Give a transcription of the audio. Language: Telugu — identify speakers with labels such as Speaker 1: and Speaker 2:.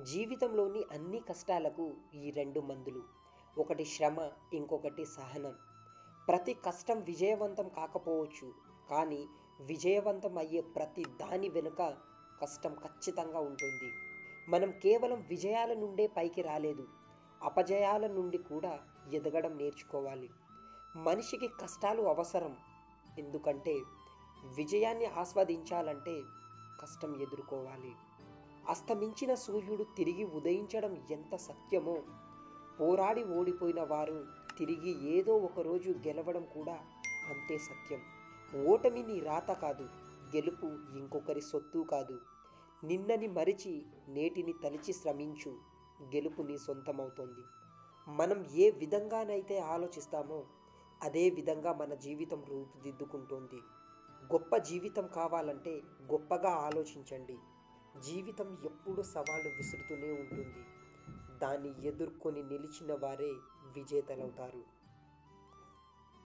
Speaker 1: జీవితంలోని అన్ని కష్టాలకు ఈ రెండు మందులు ఒకటి శ్రమ ఇంకొకటి సహనం ప్రతి కష్టం విజయవంతం కాకపోవచ్చు కానీ విజయవంతం అయ్యే ప్రతి దాని వెనుక కష్టం ఖచ్చితంగా ఉంటుంది మనం కేవలం విజయాల నుండే పైకి రాలేదు అపజయాల నుండి కూడా ఎదగడం నేర్చుకోవాలి మనిషికి కష్టాలు అవసరం ఎందుకంటే విజయాన్ని ఆస్వాదించాలంటే కష్టం ఎదుర్కోవాలి అస్తమించిన సూర్యుడు తిరిగి ఉదయించడం ఎంత సత్యమో పోరాడి ఓడిపోయిన వారు తిరిగి ఏదో ఒకరోజు గెలవడం కూడా అంతే సత్యం ఓటమి నీ రాత కాదు గెలుపు ఇంకొకరి సొత్తు కాదు నిన్నని మరిచి నేటిని తలిచి శ్రమించు గెలుపు నీ సొంతమవుతోంది మనం ఏ విధంగానైతే ఆలోచిస్తామో అదే విధంగా మన జీవితం రూపుదిద్దుకుంటోంది గొప్ప జీవితం కావాలంటే గొప్పగా ఆలోచించండి జీవితం ఎప్పుడు సవాళ్ళు విసురుతూనే ఉంటుంది దాన్ని ఎదుర్కొని నిలిచిన వారే విజేతలవుతారు